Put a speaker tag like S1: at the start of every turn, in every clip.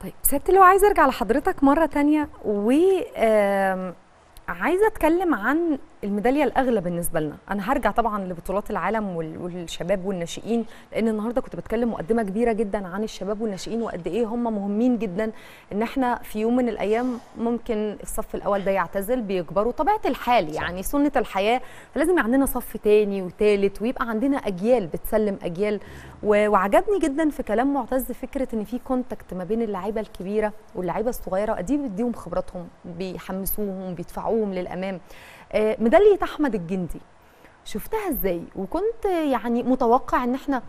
S1: طيب ست لو عايزه ارجع لحضرتك مره تانية و آم، عايزه اتكلم عن الميداليه الاغلى بالنسبه لنا انا هرجع طبعا لبطولات العالم وال- والشباب والناشئين لان النهارده كنت بتكلم مقدمه كبيره جدا عن الشباب والناشئين وقد ايه هم مهمين جدا ان احنا في يوم من الايام ممكن الصف الاول ده يعتزل بيكبروا طبيعه الحال يعني سنه الحياه فلازم يبقى عندنا صف تاني وتالت ويبقى عندنا اجيال بتسلم اجيال و- وعجبني جدا في كلام معتز فكره ان في كونتاكت ما بين اللعيبه الكبيره واللعيبه الصغيره دي بيديهم خبراتهم بيحمسوهم بيدفعوهم للامام آه، ميداليه احمد الجندي شفتها ازاي وكنت يعني متوقع ان احنا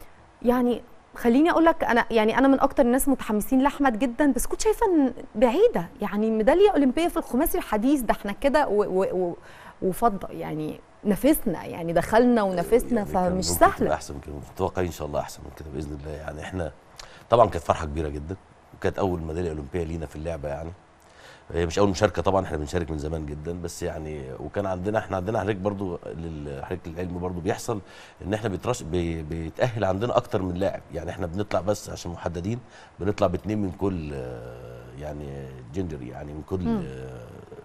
S1: يعني خليني اقول لك انا يعني انا من اكتر الناس متحمسين لاحمد جدا بس كنت شايفه ان بعيده يعني ميداليه اولمبيه في الخماسي الحديث ده احنا كده و- و- و- وفضه يعني نافسنا يعني دخلنا ونافسنا
S2: يعني كان
S1: فمش
S2: ممكن تبقى
S1: سهله
S2: احسن من كده متوقعين ان شاء الله احسن من كده باذن الله يعني احنا طبعا كانت فرحه كبيره جدا وكانت اول ميداليه اولمبيه لينا في اللعبه يعني هي مش اول مشاركه طبعا احنا بنشارك من زمان جدا بس يعني وكان عندنا احنا عندنا حضرتك برضو حضرتك العلم برضو بيحصل ان احنا بيترش بي بيتاهل عندنا اكتر من لاعب يعني احنا بنطلع بس عشان محددين بنطلع باثنين من كل آه، يعني جندر يعني من كل
S1: مم.
S2: آه،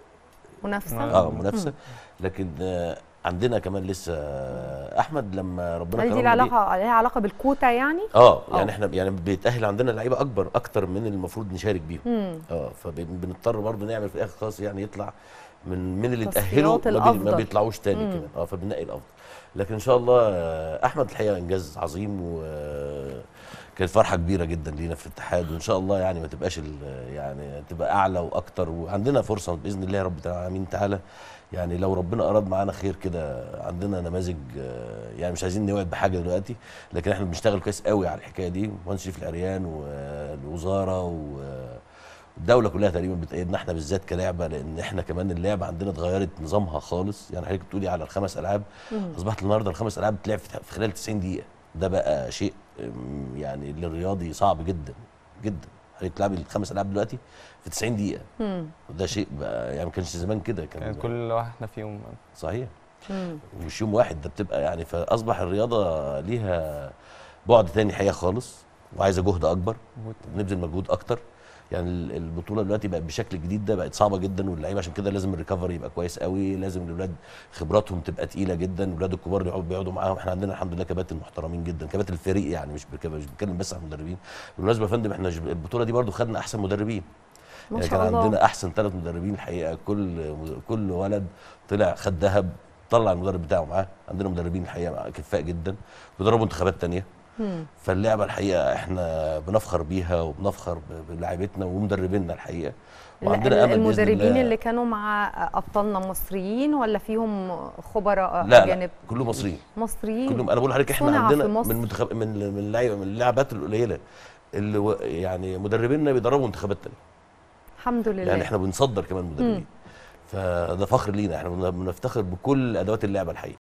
S1: منافسه
S2: اه منافسه لكن آه، عندنا كمان لسه آه، احمد لما ربنا
S1: هل دي
S2: كرمنا بيه-
S1: العلاقه لها علاقه بالكوتا يعني
S2: اه
S1: آه.
S2: يعني احنا يعني بيتاهل عندنا لعيبه اكبر اكتر من المفروض نشارك بيهم
S1: مم.
S2: اه فبنضطر برضه نعمل في الاخر خالص يعني يطلع من من اللي
S1: تصفيات
S2: تاهلوا ما, بي ما
S1: الأفضل.
S2: بيطلعوش تاني
S1: مم.
S2: كمان اه فبننقي الافضل لكن ان شاء الله آه، احمد الحقيقه انجاز عظيم و آه، كانت فرحه كبيره جدا لينا في الاتحاد وان شاء الله يعني ما تبقاش ال- يعني تبقى اعلى واكتر وعندنا فرصه باذن الله رب العالمين تعالى يعني لو ربنا اراد معانا خير كده عندنا نماذج آه، يعني مش عايزين نوعد بحاجه دلوقتي لكن احنا بنشتغل كويس قوي على الحكايه دي مهندس شريف العريان والوزاره و- والدوله كلها تقريبا بتأيدنا احنا بالذات كلعبه لان احنا كمان اللعبه عندنا اتغيرت نظامها خالص يعني حضرتك بتقولي على الخمس العاب اصبحت النهارده الخمس العاب بتلعب في في خلال 90 دقيقه ده بقى شيء أم، يعني للرياضي صعب جدا جدا حضرتك تلعبي الخمس العاب دلوقتي في 90 دقيقه
S1: مم.
S2: وده شيء بقى يعني ما كانش زمان كده كان
S3: كان كل واحدة فيهم
S2: صحيح
S1: مم.
S2: ومش يوم واحد ده بتبقى يعني فاصبح الرياضه ليها بعد تاني حقيقه خالص وعايزه جهد اكبر
S3: مجهود.
S2: نبذل مجهود اكتر يعني ال- البطوله دلوقتي بقت بشكل جديد ده بقت صعبه جدا واللعيبه عشان كده لازم الريكفري يبقى كويس قوي لازم الاولاد خبراتهم تبقى تقيله جدا الاولاد الكبار اللي يقعدوا- بيقعدوا معاهم احنا عندنا الحمد لله كباتن محترمين جدا كباتن الفريق يعني مش بك- مش بتكلم بس عن المدربين بالمناسبه يا فندم احنا ج- البطوله دي برضو خدنا احسن مدربين
S1: ما
S2: يعني
S1: شاء
S2: كان
S1: الله
S2: عندنا احسن ثلاث مدربين الحقيقه كل كل ولد طلع خد ذهب طلع المدرب بتاعه معاه عندنا مدربين الحقيقه كفاء جدا بيدربوا انتخابات تانية
S1: مم.
S2: فاللعبه الحقيقه احنا بنفخر بيها وبنفخر ب- بلاعيبتنا ومدربينا الحقيقه وعندنا
S1: ال-
S2: امل بإذن
S1: المدربين
S2: الله.
S1: اللي كانوا مع ابطالنا مصريين ولا فيهم خبراء
S2: لا
S1: اجانب
S2: لا كلهم مصريين
S1: مصريين
S2: كلهم انا بقول لحضرتك احنا
S1: صنع في
S2: عندنا
S1: مصر.
S2: من منتخب من من اللعيبه من اللعبات القليله اللي و- يعني مدربينا بيدربوا انتخابات تانية
S1: الحمد لله
S2: يعني احنا بنصدر كمان مدربين فده فخر لينا احنا بن- بنفتخر بكل ادوات اللعبه الحقيقه